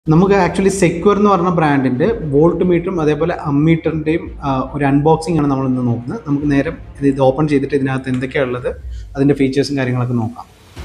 നമുക്ക് actually secure എന്ന് പറഞ്ഞ ബ്രാൻഡിന്റെ വോൾട്ട് മീറ്ററും അതേപോലെ അമ്മീറ്ററിന്റെയും ഒരു അൺബോക്സിംഗ് ആണ് നമ്മൾ ഇന്ന് നോക്കുന്നത് നമുക്ക് നേരം ഇത് ഇത് ഓപ്പൺ ചെയ്തിട്ട് ഇതിനകത്ത് എന്തൊക്കെയാണ് ഉള്ളത് അതിന്റെ ഫീച്ചേഴ്സും കാര്യങ്ങളൊക്കെ നോക്കാം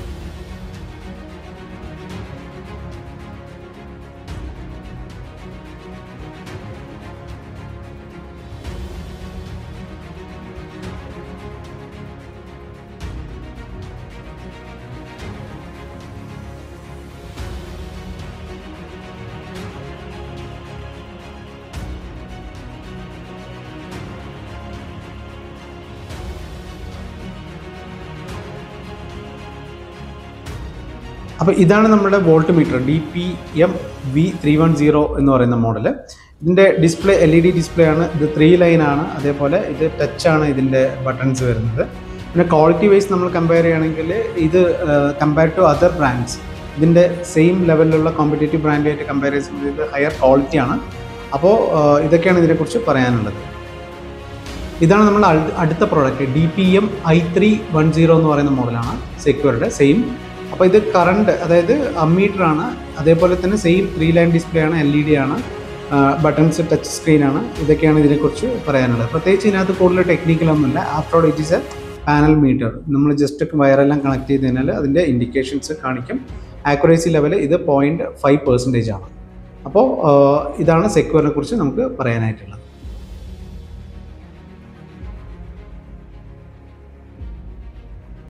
അപ്പോൾ ഇതാണ് നമ്മുടെ volt meter D P M V three one zero എന്ന് പറയുന്ന മോഡൽ ഇതിൻ്റെ display L E D display ആണ് ഇത് ത്രീ ലൈൻ ആണ് അതേപോലെ ഇത് ടച്ച് ആണ് ഇതിൻ്റെ ബട്ടൺസ് വരുന്നത് പിന്നെ ക്വാളിറ്റി വൈസ് നമ്മൾ കമ്പയർ ചെയ്യുകയാണെങ്കിൽ ഇത് കമ്പയർ ടു അതർ ബ്രാൻഡ്സ് ഇതിൻ്റെ സെയിം ലെവലിലുള്ള കോമ്പറ്റേറ്റീവ് ബ്രാൻഡായിട്ട് കമ്പയർ ചെയ്യുന്നത് ഇത് ഹയർ ക്വാളിറ്റി ആണ് അപ്പോൾ ഇതൊക്കെയാണ് ഇതിനെക്കുറിച്ച് പറയാനുള്ളത് ഇതാണ് നമ്മൾ അടുത്ത product D P M I three one zero എന്ന് പറയുന്ന മോഡലാണ് സെക്യൂർഡ് സെയിം അപ്പോൾ ഇത് കറണ്ട് അതായത് അമ്മീറ്റർ ആണ് അതേപോലെ തന്നെ സെയിം ത്രീ ലൈൻ ഡിസ്പ്ലേ ആണ് എൽ ഇ ഡി ആണ് ബട്ടൺസ് ടച്ച് സ്ക്രീൻ ആണ് ഇതൊക്കെയാണ് ഇതിനെക്കുറിച്ച് പറയാനുള്ളത് പ്രത്യേകിച്ച് ഇതിനകത്ത് കൂടുതൽ ടെക്നിക്കലൊന്നുമില്ല after all it is a panel meter നമ്മൾ ജസ്റ്റ് വയറെല്ലാം കണക്ട് ചെയ്ത് കഴിഞ്ഞാൽ അതിൻ്റെ ഇൻഡിക്കേഷൻസ് കാണിക്കും ആക്യുറേസി ലെവൽ ഇത് പോയിൻറ്റ് ഫൈവ് പെർസെൻറ്റേജ് ആണ് അപ്പോൾ ഇതാണ് സെക്യൂറിനെ കുറിച്ച് നമുക്ക് പറയാനായിട്ടുള്ളത്